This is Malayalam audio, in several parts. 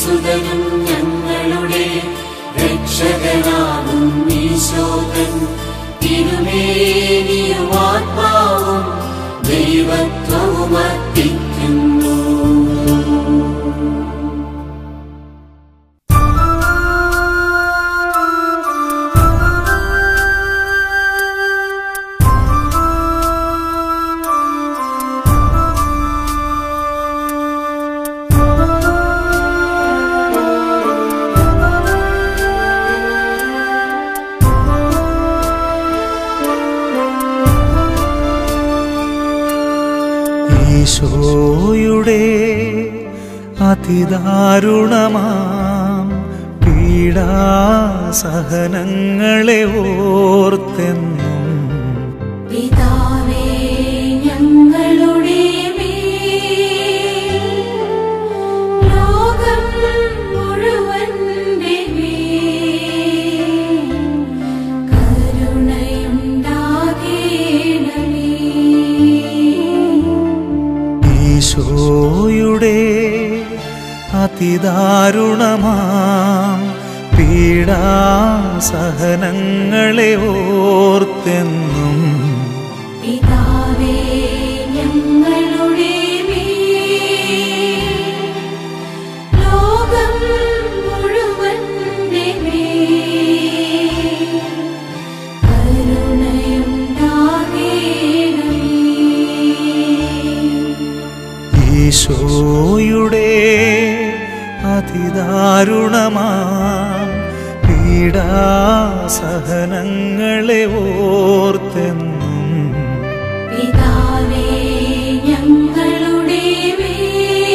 സുതനും ഞങ്ങളുടെ രക്ഷകനാകും ഈശോകൻ തിരുമേനിയും ആത്മാവും ദൈവത്വവും അർപ്പിക്കുന്നു ഈശോയുടെ അതിദാരുണമാം പീഡാസഹനങ്ങളെ ഓർത്തെന്നും പിതാവേ ഞങ്ങളുടെ മേൽ ലോകം മുഴുവന്റെ മേൽ കരുണയുണ്ടാകേണമേ ഈശോയുടെ അതിദാരുണമാം പീഡാസഹനങ്ങളെ ഓർത്തെന്നും പിതാവേ ഞങ്ങളുടെ മേൽ ലോകം മുഴുവന്റെ മേൽ കരുണയുണ്ടാകേണമേ ഈശോയുടെ അതിദാരുണമാം പീഡാസഹനങ്ങളെ ഓർത്തെന്നും പിതാവേ ഞങ്ങളുടെ മേൽ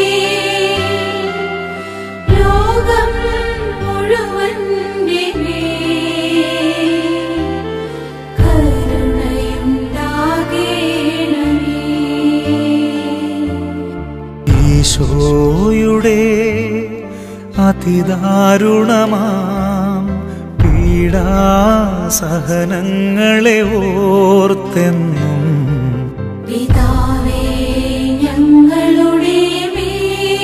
ലോകം മുഴുവന്റെ മേൽ കരുണയുണ്ടാകേണമേ ഈശോയുടെ അതിദാരുണമാം പീഡാസഹനങ്ങളെ ഓർത്തെന്നും പിതാവേ ഞങ്ങളുടെ മേൽ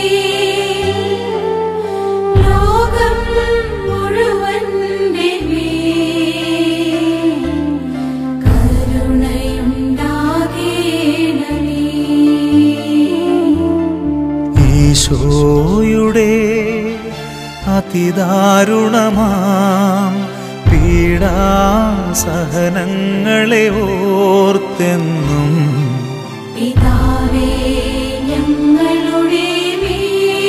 ലോകം മുഴുവന്റെ മേൽ കരുണയുണ്ടാകേണമേ ഈശോയുടെ അതിദാരുണമാം പീഡാസഹനങ്ങളെ ഓർത്തെന്നും പിതാവേ ഞങ്ങളുടെ മേൽ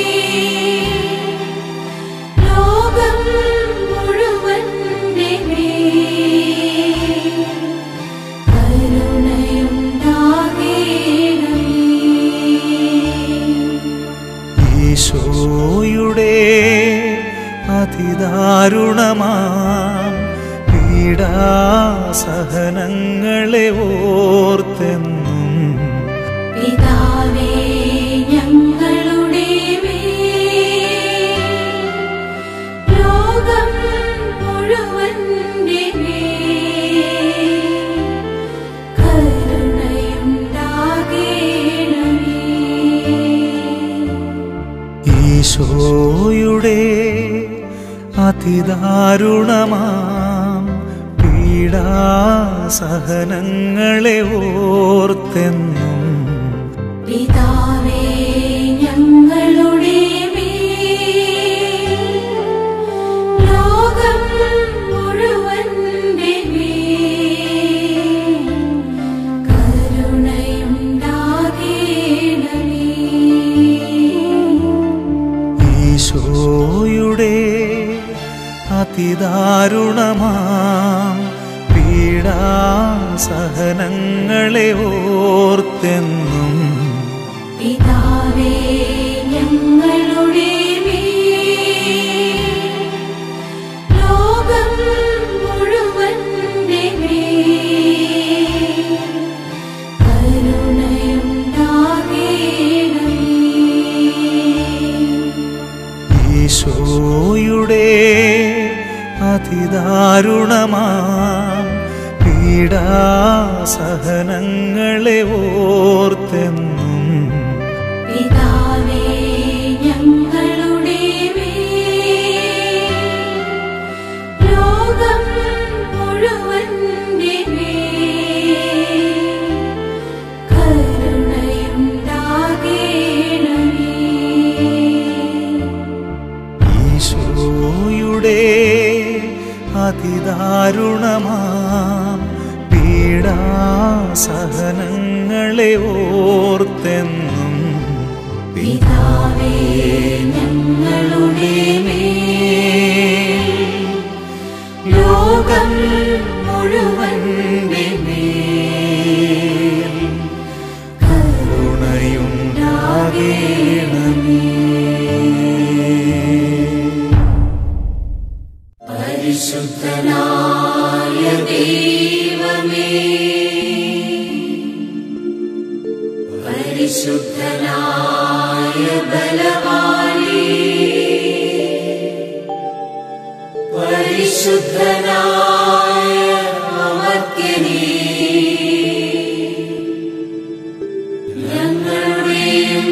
ലോകം മുഴുവന്റെ മേൽ കരുണയുണ്ടാകേണമേ ഈശോയുടെ അതിദാരുണമാം പീഡാസഹനങ്ങളെ ഓർത്തെന്നും പിതാവേ ഞങ്ങളുടെ മേൽ ലോകം മുഴുവന്റെ മേൽ കരുണയുണ്ടാകേണമേ ഈശോയുടെ അതിദാരുണമാം പീഡാസഹനങ്ങളെ ഓർത്തെന്നും പിതാവേ ഞങ്ങളുടെ മേൽ ലോകം മുഴുവന്റെ മേൽ കരുണയുണ്ടാകേണമേ ഈശോയുടെ അതിദാരുണമാം പീഡാസഹനങ്ങളെ ഓർത്തെന്നും പിതാവേ ഞങ്ങളുടെ മേൽ ലോകം മുഴുവന്റെ മേൽ കരുണയുണ്ടാകേണമേ ഈശോയുടെ അതിദാരുണമാം പീഡാസഹനങ്ങളെ ഓർത്തെന്നും പിതാവേ ഞങ്ങളുടെ മേൽ ലോകം മുഴുവന്റെ മേൽ കരുണയുണ്ടാകേണമേ ഈശോയുടെ അതിദാരുണമാം പീഡാസഹനങ്ങളെ ഓർത്തെന്നും പിതാവേ ഞങ്ങളുടെ മേൽ ഞങ്ങളെ ഓർത്തെന്നും പിതാവേ ഞങ്ങളുടെ മേൽ ലോകം മുഴുവന്റെ മേൽ കരുണയുണ്ടാകേണമേ പരിശുദ്ധനായ ദൈവമേ പരിശുദ്ധനായ ബലവാനേ പരിശുദ്ധനായ അമർത്യനേ ഞങ്ങളുടെയും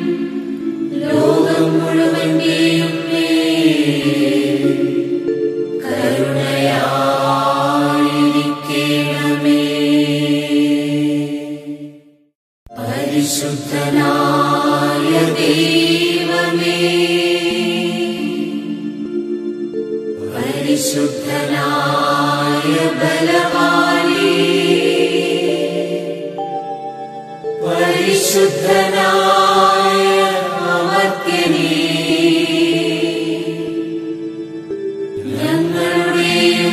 ലോകം മുഴുവന്റെയും മേൽ കരുണയായിരിക്കണമേ പരിശുദ്ധനായ ദൈവമേ പരിശുദ്ധനായ ബലവാനേ പരിശുദ്ധനായ അമർത്യനേ ഞങ്ങളുടെയും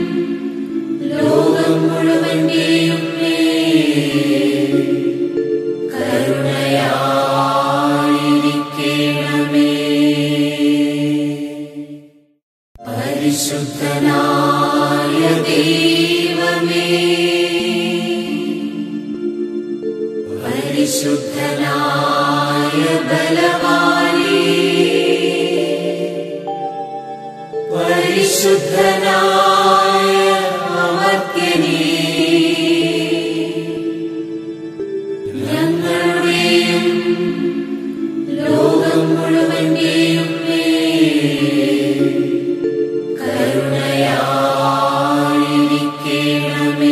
ലോകം മുഴുവന്റെയും മേൽ കരുണയായിരിക്കണമേ പരിശുദ്ധനായ ദൈവമേ പരിശുദ്ധനായ ബലവാനേ പരിശുദ്ധനായ അമർത്യനേ ഞങ്ങളുടെയും ലോകം മുഴുവന്റെയും മേൽ കരുണയായിരിക്കണമേ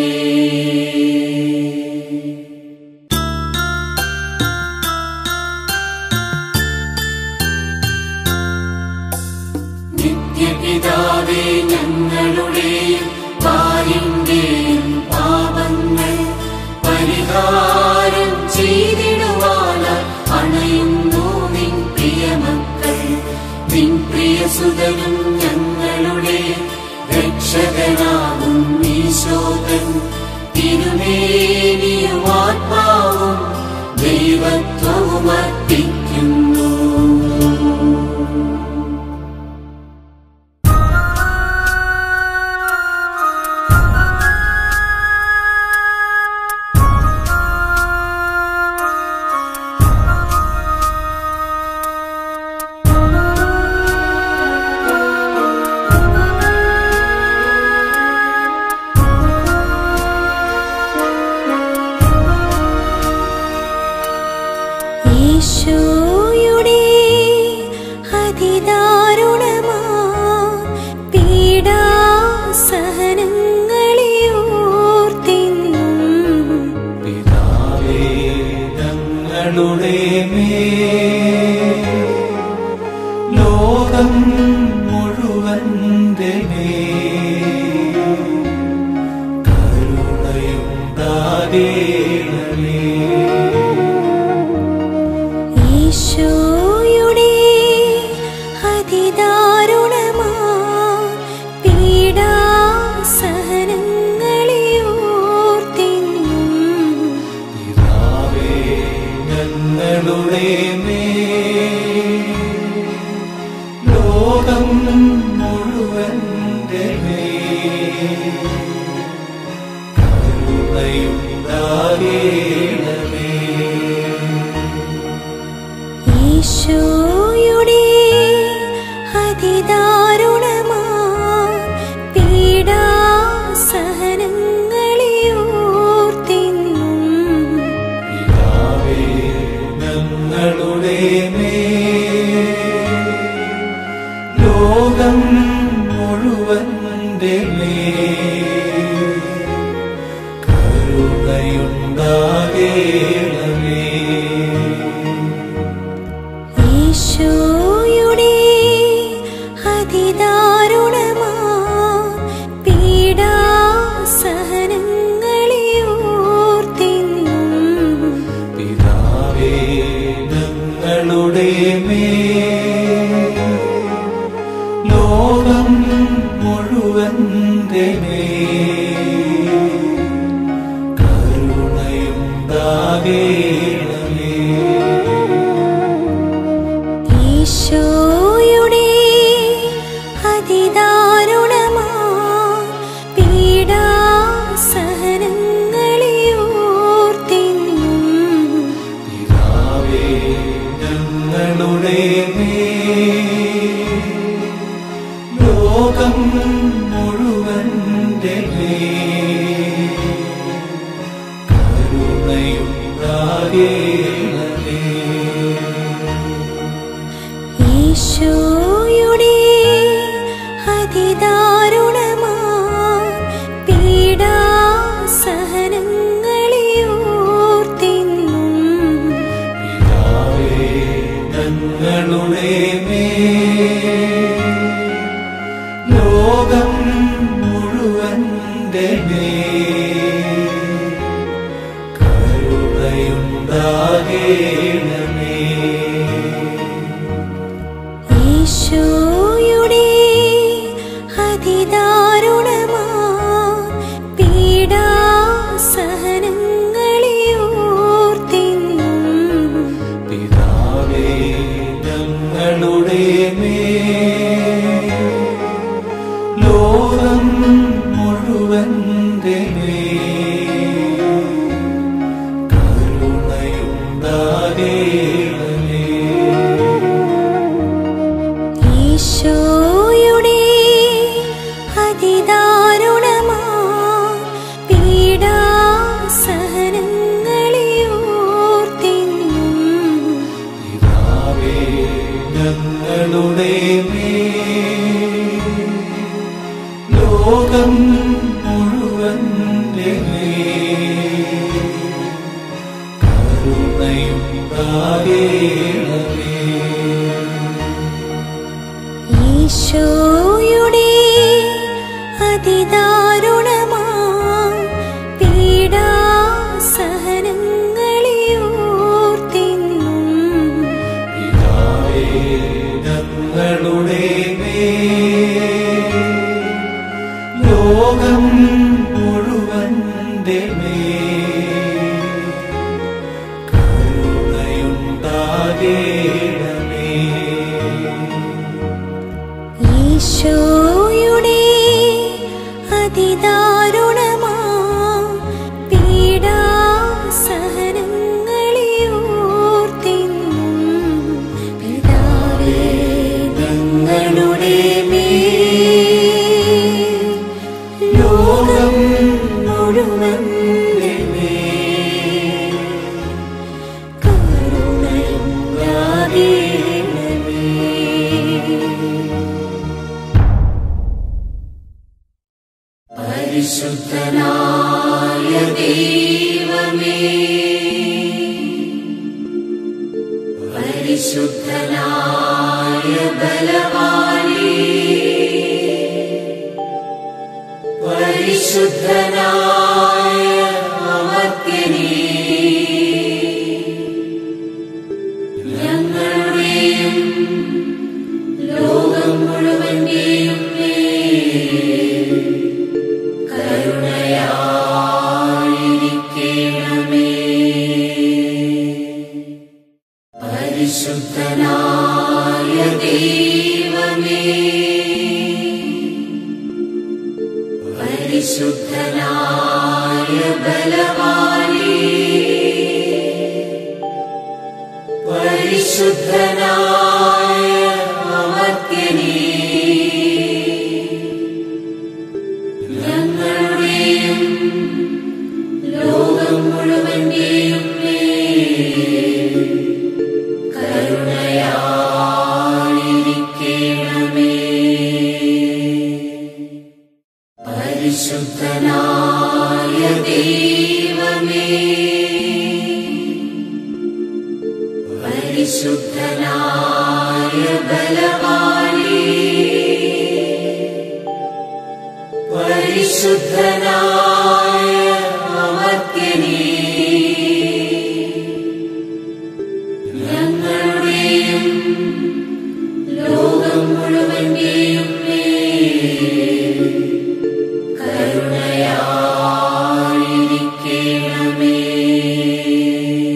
നിത്യപിതാവേ ഞങ്ങളുടെയും പാലിന്റെയും പാപങ്ങൾ പരിഹാരം ചെയ്തിടുവാനായി അണയുന്നു നിൻ പ്രിയമക്കൾ നിൻ പ്രിയസുതനും ഞങ്ങളുടെ രക്ഷകനാകും ഈശോകൻ തിരുമേനിയും ആത്മാവും ദൈവത്വവും അർപ്പിക്കുന്നു ഈശോയുടെ അതിദാരുണമാ പീഡാസഹനങ്ങളെ ഓർത്തെന്നും പിതാവേ ഞങ്ങളുടെ മേൽ ലോകം മുഴുവന്റെ മേൽ കരുണയുണ്ടാകേണമേ ഈശോയുടെ അതിദാരുണമാ പീഡാസഹനങ്ങളെ ഓർത്തെന്നും പിതാവേ ഞങ്ങളുടെ മേൽ ലോകം മുഴുവന്റെ മേൽ കരുണയുണ്ടാകേണമേ ഈശോയുടെ അതിദാരുണമാ പീഡാസഹനങ്ങളെ ഓർത്തെന്നും പിതാവേ ഞങ്ങളുടെ മേൽ ലോകം മുഴുവന്റെ മേൽ കരുണയുണ്ടാകേണമേ ഈശോയുടെ അതിദാരുണമാ പീഡാസഹനങ്ങളെ ഓർത്തിന്നും പിതാവേ ഞങ്ങളുടെ മേൽ, ലോകം മുഴുവന്റെ മേൽ, കരുണയുണ്ടാകേണമേ. ഈശോയുടെ അതിദാരുണമാ പീഡാസഹനങ്ങളെ ഓർത്തിന്നും പിതാവേ ഞങ്ങളുടെ മേൽ, ലോകം മുഴുവന്റെ മേൽ, കരുണയുണ്ടാകേണമേ ഈശോയുടെ അതിദാരുണമാ പീഡാസഹനങ്ങളെ ഓർത്തിന്നും പിതാവേ ഞങ്ങളുടെ മേൽ, ലോകം മുഴുവന്റെ മേൽ, കരുണയുണ്ടാകേണമേ ഈശോയുടെ അതിദാരുണമാ പീഡാസഹനങ്ങളെ ഓർത്തിന്നും പിതാവേ ഞങ്ങളുടെ മേൽ, ലോകം മുഴുവന്റെ മേൽ, കരുണയുണ്ടാകേണമേ ഈശോയുടെ അതിദാരുണമാ പീഡാസഹനങ്ങളെ ഓർത്തിന്നും പിതാവേ ഞങ്ങളുടെ മേൽ, ലോകം മുഴുവന്റെ മേൽ, കരുണയുണ്ടാകേണമേ ഈശോയുടെ അതിദാരുണമാ പീഡാസഹനങ്ങളെ ഓർത്തിന്നും പിതാവേ ഞങ്ങളുടെ മേൽ ലോകം മുഴുവന്റെ മേൽ കരുണയുണ്ടാകേണമേ പരിശുദ്ധനായ ദൈവമേ പരിശുദ്ധനായ ബലവാനേ പരിശുദ്ധനായ അമർത്യനേ ഞങ്ങളുടെയും ലോകം മുഴുവന്റെയും മേൽ കരുണയായിരിക്കണമേ പരിശുദ്ധനായ ദൈവമേ പരിശുദ്ധനായ ബലവാനേ പരിശുദ്ധനായ അമർത്യനേ ഞങ്ങളുടെയും ലോകം മുഴുവന്റെയും മേൽ കരുണയായിരിക്കണമേ പരിശുദ്ധനായ ദൈവമേ പരിശുദ്ധനായ ബലവാനേ പരിശുദ്ധനായ അമർത്യനേ ഞങ്ങളുടെയും ലോകം മുഴുവന്റെയും മേൽ കരുണയായിരിക്കണമേ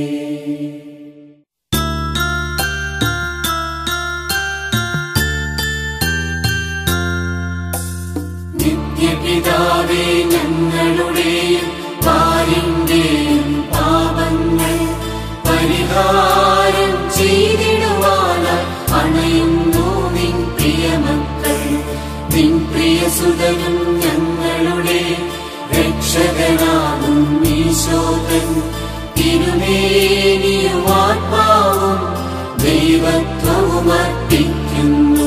തിരുമേനിയും ആത്മാവും ദൈവത്വവും അർപ്പിക്കുന്നു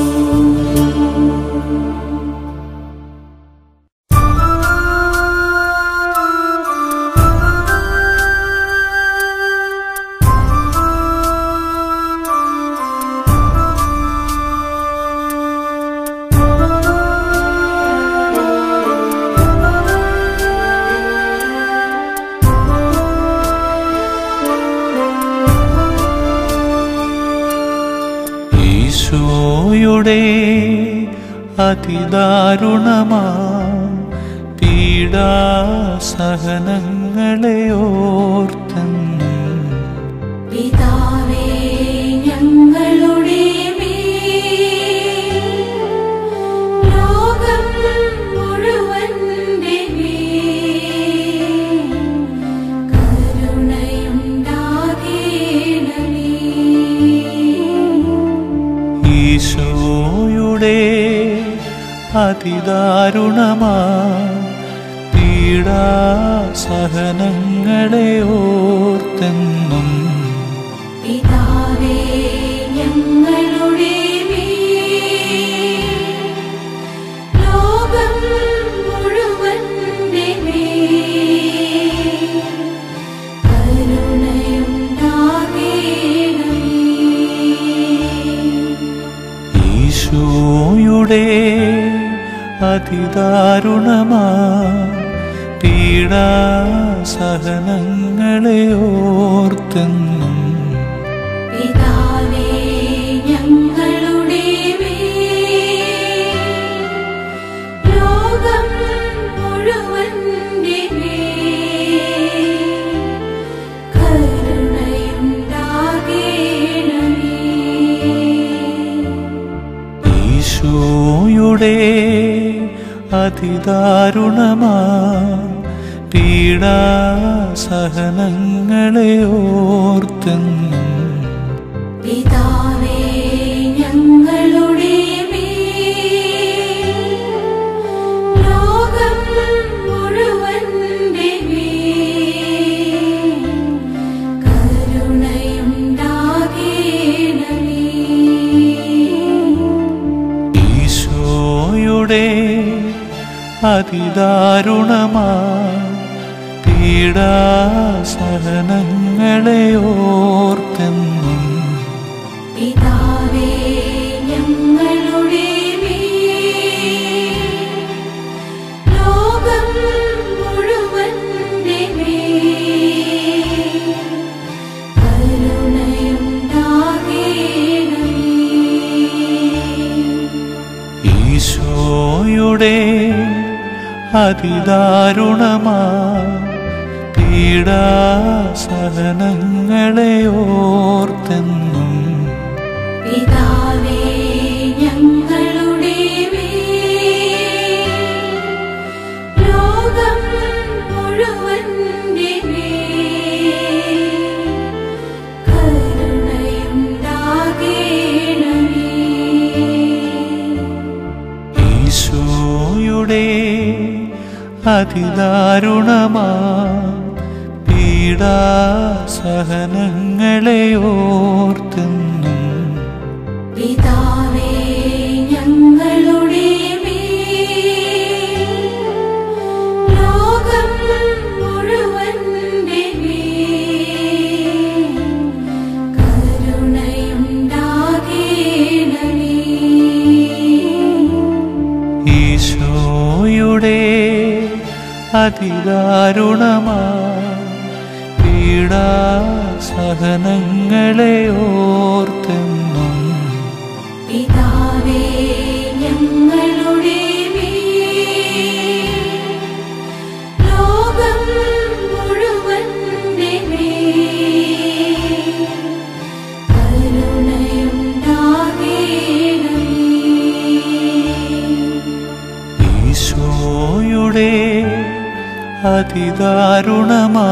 ഈശോയുടെ അതിദാരുണമാ പീഡാസഹനങ്ങളെ ഓർത്തെന്നും പിതാവേ ഞങ്ങളുടെ മേൽ ലോകം മുഴുവന്റെ മേൽ കരുണയുണ്ടാകേണമേ ഈശോയുടെ അതിദാരുണമാ പീഡാസഹനങ്ങളെ ഓർത്തെന്നും പിതാവേ ഞങ്ങളുടെ മേൽ ലോകം മുഴുവന്റെ മേൽ കരുണയുണ്ടാകേണമേ ഈശോയുടെ അതിദാരുണമാ പീഡാസഹനങ്ങളെ ഓർത്തെന്നും പിതാവേ ഞങ്ങളുടെ മേൽ ലോകം മുഴുവന്റെ മേൽ കരുണയുണ്ടാകേണമേ ഈശോയുടെ അതിദാരുണമാ പീഡാസഹനങ്ങളെ ഓർത്തെന്നും പിതാവേ ഞങ്ങളുടെ മേൽ ലോകം മുഴുവന്റെ മേൽ കരുണയുണ്ടാകേണമേ ഈശോയുടെ അതിദാരുണമാ പീഡാസഹനങ്ങളെ ഓർത്തെന്നും പിതാവേ ഞങ്ങളുടെ മേൽ ലോകം മുഴുവന്റെ മേൽ കരുണയുണ്ടാകേണമേ ഈശോയുടെ അതിദാരുണമാ പീഡാസഹനങ്ങളെ ഓർത്തെന്നും പിതാവേ ഞങ്ങളുടെ മേൽ ലോകം മുഴുവന്റെ മേൽ കരുണയുണ്ടാകേണമേ ഈശോയുടെ അതിദാരുണമാ പീഡാസഹനങ്ങളെ ഓർത്തെന്നും പിതാവേ ഞങ്ങളുടെ മേൽ ലോകം മുഴുവന്റെ മേൽ കരുണയുണ്ടാകേണമേ ഈശോയുടെ അതിദാരുണമാ പീഡാസഹനങ്ങളെ ഓർത്തെന്നും പിതാവേ ഞങ്ങളുടെ മേൽ ലോകം മുഴുവന്റെ മേൽ കരുണയുണ്ടാകേണമേ ഈശോയുടെ അതിദാരുണമാ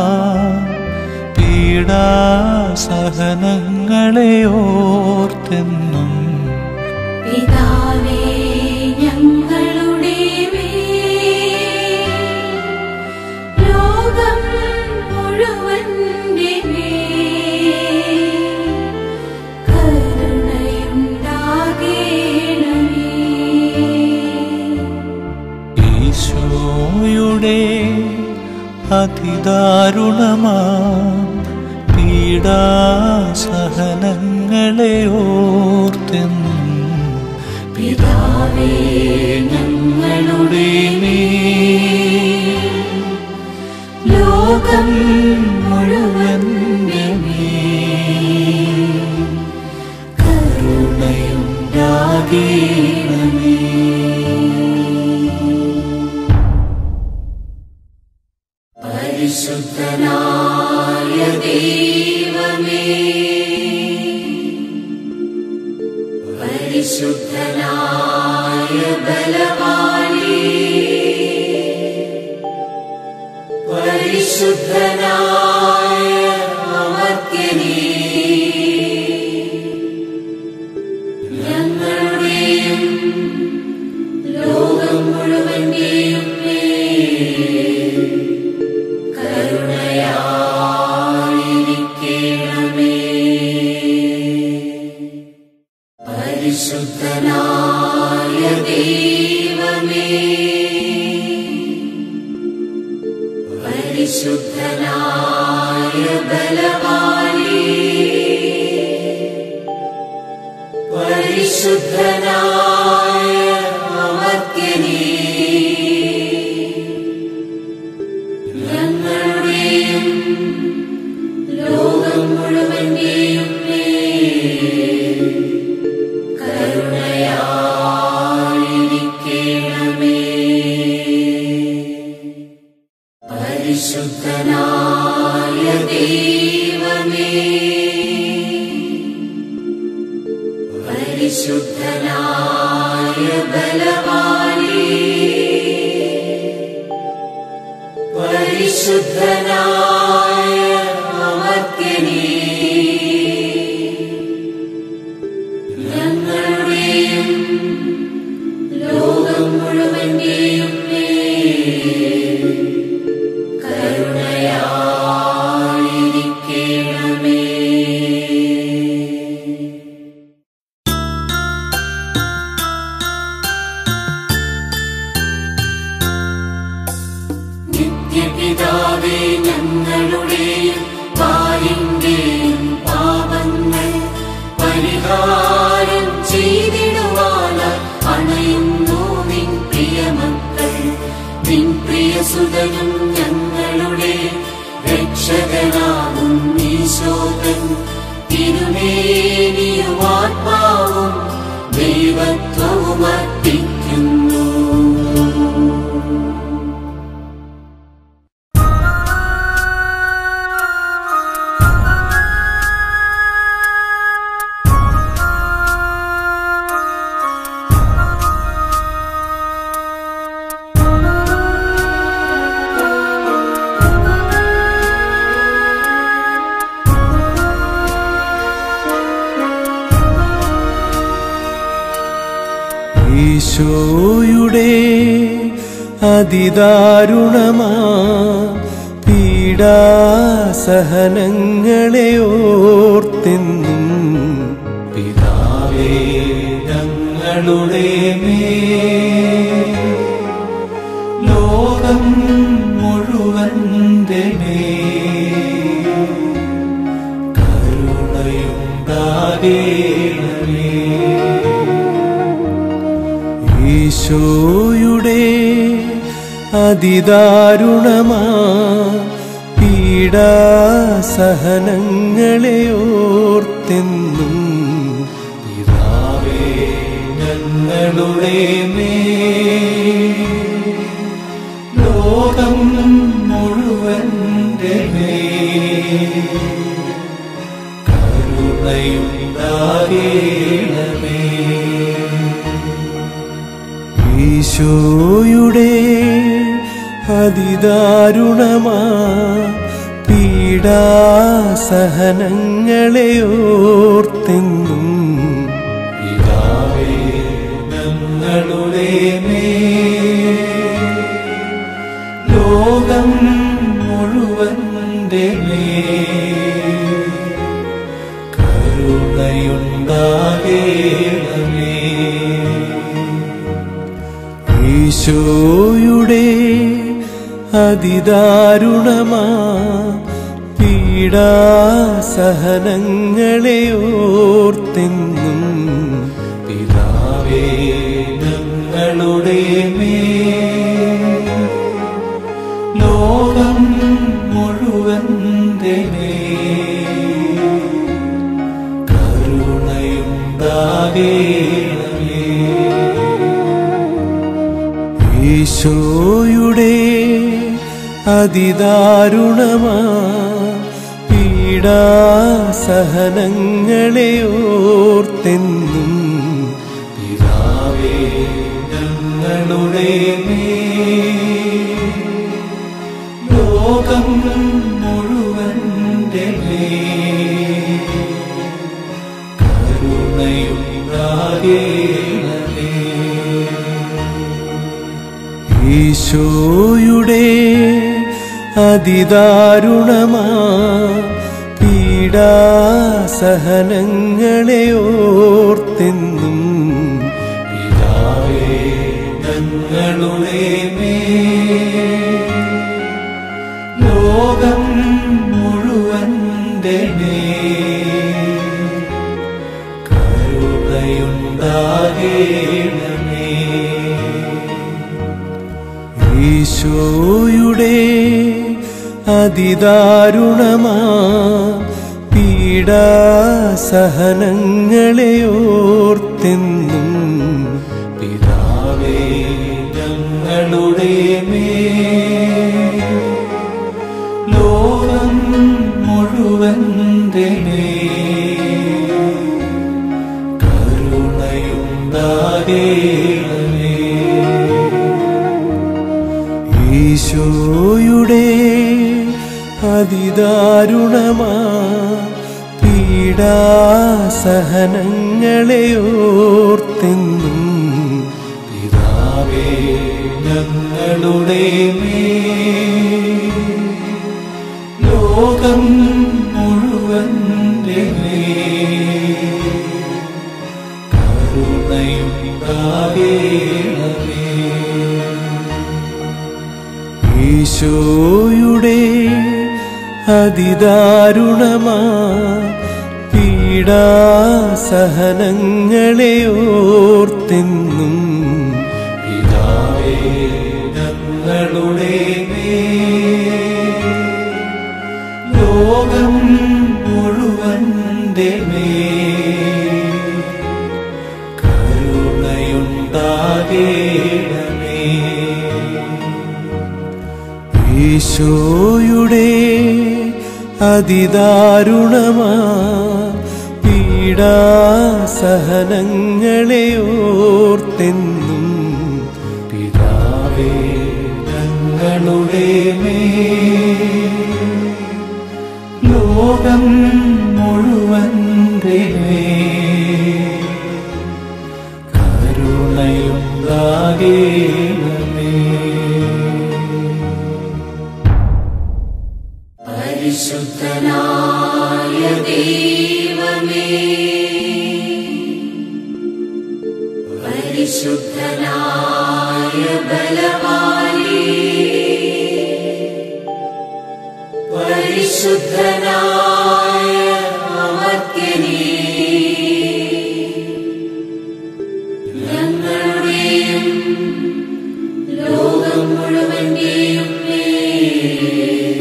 പീഡാസഹനങ്ങളെ ഓർത്തെന്നും പിതാവേ ഞങ്ങളുടെ മേൽ ലോകം മുഴുവൻ അതിദാരുണമാ പീഡാസഹനങ്ങളെ ഓർത്തെന്നും പിതാവേ ഞങ്ങളുടെ മേൽ ലോകം മുഴുവൻ കരുണയുണ്ടാകേണമേ പരിശുദ്ധനായ ദൈവമേ പരിശുദ്ധനായ ബലവാനേ പരിശുദ്ധനായ അമർത്യനേ ഞങ്ങളുടെയും ലോകം മുഴുവന്റെയും മേൽ കരുണയായിരിക്കണമേ പരിശുദ്ധനായ ദൈവമേ പരിശുദ്ധനായ ബലവാനേ പരിശുദ്ധനായ അമർത്യനേ ഞങ്ങളുടെയും ലോകം മുഴുവന്റെയും മേൽ കരുണയായിരിക്കണമേ പരിശുദ്ധനായ ദൈവമേ പരിശുദ്ധനായ ബലവാനേ പരിശുദ്ധനായ അമർത്യനേ ഞങ്ങളുടെയും ലോകം മുഴുവന്റെയും മേൽ കരുണയായിരിക്കണമേ നിത്യപിതാവേ ഞങ്ങളുടെയും പാലിന്റെയും പാപങ്ങൾ പരിഹാരം ചെയ്തിടുവാനായി അണയുന്നു നിൻ പ്രിയമക്കൾ നിൻ പ്രിയസുതനും ഞങ്ങളുടെ രക്ഷകനാകും ഈശോകൻ തിരുമേനിയും ആത്മാവും ദൈവത്വവും അർപ്പിക്കുന്നു ഈശോയുടെ അതിദാരുണമാ പീഡാസഹനങ്ങളെ ഓർത്തെന്നും പിതാവേ ഞങ്ങളുടെ മേൽ ലോകം മുഴുവന്റെ മേൽ കരുണയുണ്ടാകേണമേ ഈശോയുടെ അതിദാരുണമാ പീഡാസഹനങ്ങളെ ഓർത്തെന്നും പിതാവേ ഞങ്ങളുടെ മേൽ ലോകം മുഴുവന്റെ മേൽ കരുണയുണ്ടാകേണമേ ഈശോയുടെ അതിദാരുണമാ പീഡാസഹനങ്ങളെ ഓർത്തെന്നും പിതാവേ ഞങ്ങളുടെ മേൽ ലോകം മുഴുവന്റെ മേൽ കരുണയുണ്ടാകേണമേ ഈശോയുടെ അതിദാരുണമാ പീഡാസഹനങ്ങളെ ഓർത്തെന്നും പിതാവേ ഞങ്ങളുടെ മേൽ ലോകം മുഴുവൻ്റെ മേൽ കരുണയുണ്ടാകേണമേ ഈശോയുടെ അതിദാരുണമാ പീഡാസഹനങ്ങളെ ഓർത്തെന്നും പിതാവേ ഞങ്ങളുടെ മേൽ ലോകം മുഴുവൻ്റെ മേൽ കരുണയുണ്ടാകേണമേ ഈശോയുടെ അതിദാരുണമാ പീഡാസഹനങ്ങളെ ഓർത്തെന്നും പിതാവേ ഞങ്ങളുടെ മേൽ ലോകം മുഴുവൻ്റെ മേൽ കരുണയുണ്ടാകേണമേ ഈശോയുടെ അതിദാരുണമാ പീഡാസഹനങ്ങളെ ഓർത്തെന്നും പിതാവേ ഞങ്ങളുടെ മേൽ ലോകം മുഴുവൻ്റെ മേൽ കരുണയുണ്ടാകേണമേ ഈശോയുടെ അതിദാരുണമാ പീഡാസഹനങ്ങളെ ഓർത്തെന്നും പിതാവേ ഞങ്ങളുടെ മേൽ ലോകം മുഴുവൻ്റെ മേൽ കരുണയുണ്ടാകേണമേ ഈശോയുടെ അതിദാരുണമാ പീഡാസഹനങ്ങളെ ഓർത്തെന്നും പിതാവേ ഞങ്ങളുടെ മേൽ ലോകം മുഴുവൻ്റെ മേൽ കരുണയുണ്ടാകേണമേ ഈശോയുടെ അതിദാരുണമാ പീഡാസഹനങ്ങളെ ഓർത്തെന്നും പിതാവേ ഞങ്ങളുടെ മേൽ ലോകം മുഴുവൻ്റെ മേൽ കരുണയുണ്ടാകേണമേ പരിശുദ്ധനായ ദൈവമേ പരിശുദ്ധനായ ബലവാനേ പരിശുദ്ധനായ അമർത്യനേ ഞങ്ങളുടെയും ലോകം മുഴുവന്റെയും മേൽ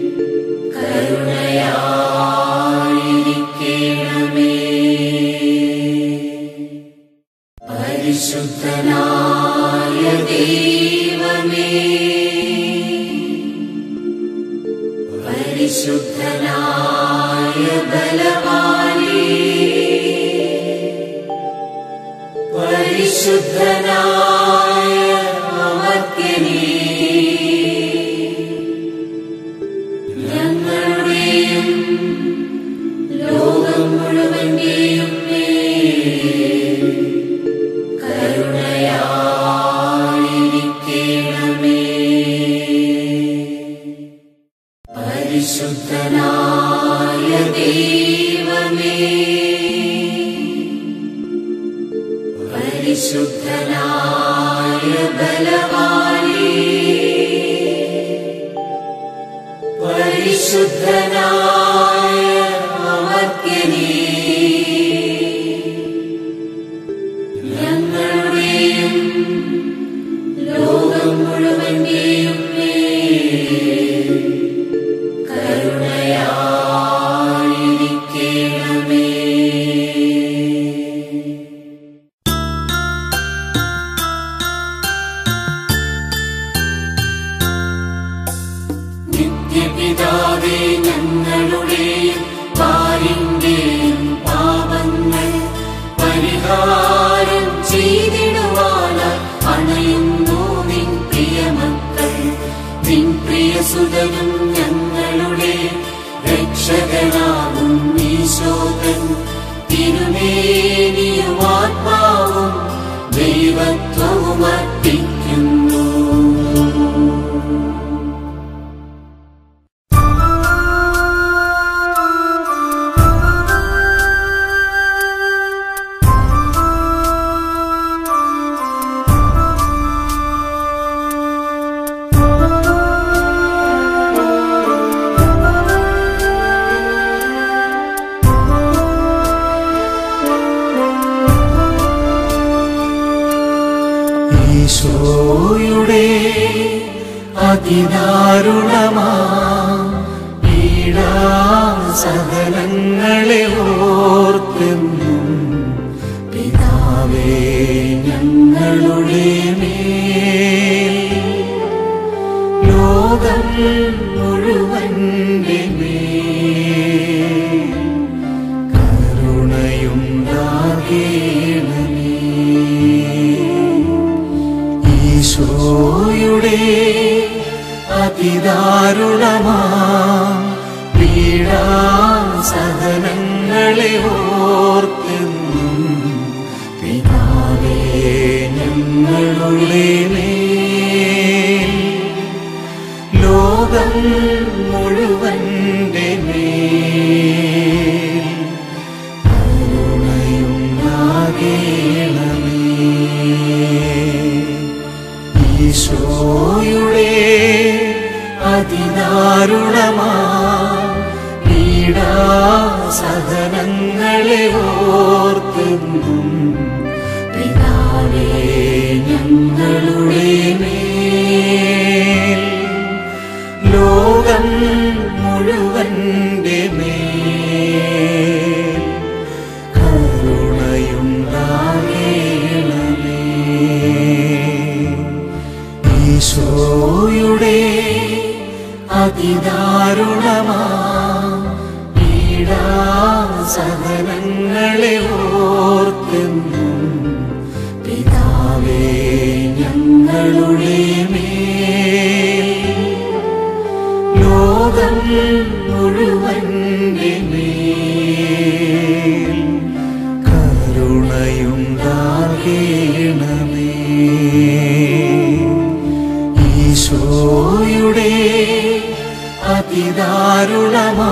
കരുണയായിരിക്കണമേ പരിശുദ്ധനായ ദൈവമേ പരിശുദ്ധനായ ബലവാനേ പരിശുദ്ധനായ അമർത്യനേ ഞങ്ങളുടെയും ലോകം മുഴുവന്റെയും മേൽ കരുണയായിരിക്കണമേ പരിശുദ്ധനായ ദൈവമേ പരിശുദ്ധനായ ബലവാനേ പരിശുദ്ധനായ അമർത്യനേ ഞങ്ങളുടെയും ലോകം മുഴുവന്റെയും മേൽ കരുണയായിരിക്കണമേ നിത്യപിതാവേ ഞങ്ങളുടെയും പാലിന്റെയും പാപങ്ങൾ പരിഹാരം ചെയ്തിടുവാനായി അണയുന്നു നിൻ പ്രിയമക്കൾ നിൻ പ്രിയസുതനും ഞങ്ങളുടെ രക്ഷകനാകും ഈശോകൻ തിരുമേനിയും ആത്മാവും ദൈവത്വവും അർപ്പിക്കുന്നു ഈശോയുടെ അതിദാരുണമാ പീഡാസഹനങ്ങളെ ഓർത്തെന്നും പിതാവേ ഞങ്ങളുടെ മേൽ ലോകം മുഴുവൻ്റെ മേൽ കരുണയുണ്ടാകേണമേ ഈശോയുടെ അതിദാരുണമാ പീഡാസഹനങ്ങളെ ഓർത്തെന്നും പിതാവേ ഞങ്ങളുടെ മേൽ ലോകം മുഴുവൻ്റെ മേൽ കരുണയുണ്ടാകേണമേ ഈശോയുടെ അതിദാരുണമാ പീഡാസഹനങ്ങളെ ഓർത്തെന്നും പിതാവേ ഞങ്ങളുടെ മേൽ ലോകം മുഴുവൻ്റെ മേൽ കരുണയുണ്ടാകേണമേ ഈശോയുടെ അതിദാരുണമാ പീഡാസഹനങ്ങളെ ഓർത്തെന്നും പിതാവേ ഞങ്ങളുടെ മേൽ ലോകം മുഴുവൻ്റെ മേൽ കരുണയുണ്ടാകേണമേ ഈശോയുടെ അതിദാരുണമാ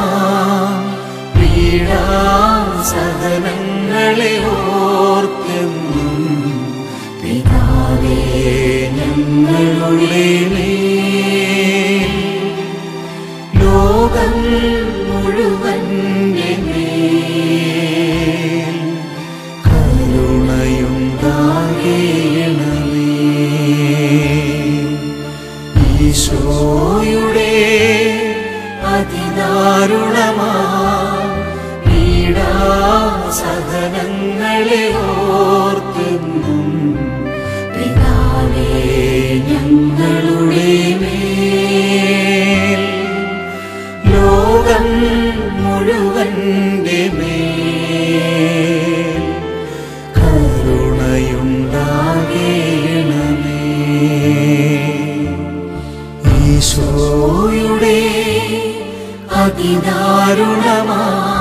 പീഡാസഹനങ്ങളെ ഓർത്തെന്നും പിതാവേ ഞങ്ങളുടെ മേൽ ലോകം മുഴുവൻ്റെ മേൽ കരുണയുണ്ടാകേണമേ ഈശോയുടെ അതിദാരുണമാ പീഡാസഹനങ്ങളെ ഓർത്തെന്നും പിതാവേ ഞങ്ങളുടെ മേൽ ലോകം മുഴുവൻ്റെ മേൽ കരുണയുണ്ടാകേണമേ ഈശോയുടെ അതിദാരുണമാ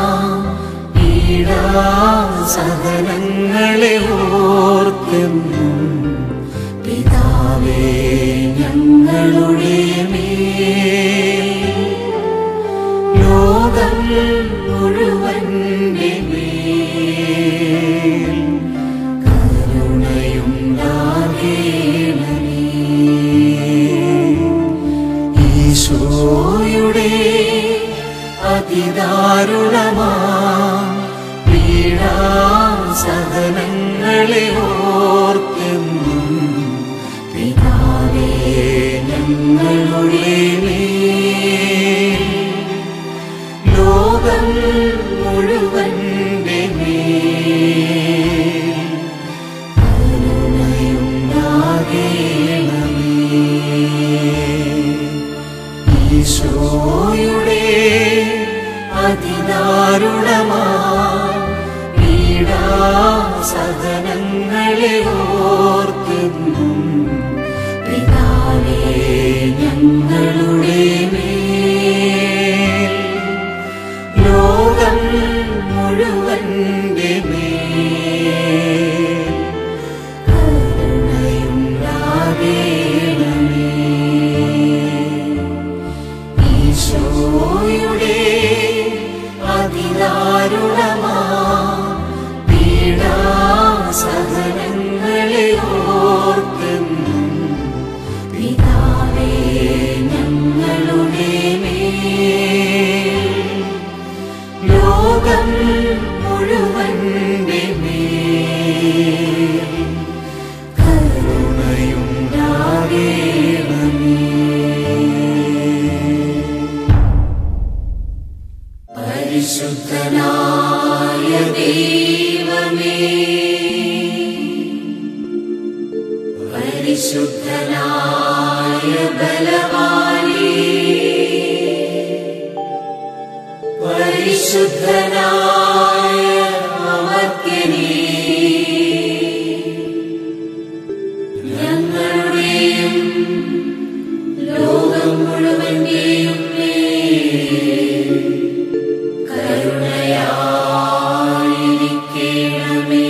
പീഡാസഹനങ്ങളെ ഓർത്തെന്നും പിതാവേ ഞങ്ങളുടെ മേൽ ലോകം മുഴുവൻ്റെ മേൽ കരുണയുണ്ടാകേണമേ ഈശോയുടെ അതിദാരുണമാ പീഡാസഹനങ്ങളെ ഓർത്തെന്നും പിതാവേ ഞങ്ങളുടെ മേൽ ലോകം മുഴുവൻ്റെ മേൽ കരുണയുണ്ടാകേണമേ ഈശോയുടെ അതിദാരുണമാ പീഡാസഹനങ്ങളെ ഓർത്തെന്നും പിതാവേ ഞങ്ങളുടെ മേൽ ലോകം മുഴുവൻ്റെ മേൽ കരുണയുണ്ടാകേണമേ ഈശോയുടെ അതിദാരുണമാ പീഡാസഹനങ്ങളെ ഓർത്തെന്നും പിതാവേ ഞങ്ങളുടെ മേൽ ലോകം മുഴുവൻ്റെ മേൽ കരുണയുണ്ടാകേണമേ പരിശുദ്ധനായ ദൈവമേ പരിശുദ്ധനായ ബലവാനേ പരിശുദ്ധനായ അമർത്യനേ ഞങ്ങളുടെയും ലോകം മുഴുവന്റെയും മേൽ കരുണയായിരിക്കണമേ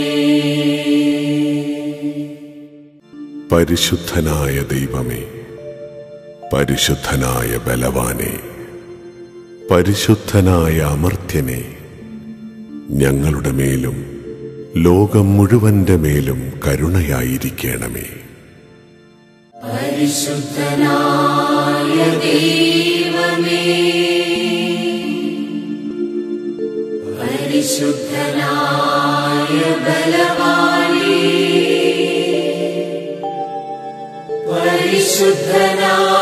പരിശുദ്ധനായ ദൈവമേ പരിശുദ്ധനായ ബലവാനെ പരിശുദ്ധനായ അമർത്യനെ ഞങ്ങളുടെ മേലും ലോകം മുഴുവന്റെ മേലും കരുണയായിരിക്കണമേ പരിശുദ്ധനായ ദൈവമേ പരിശുദ്ധനായ ബലവാനേ പരിശുദ്ധനായ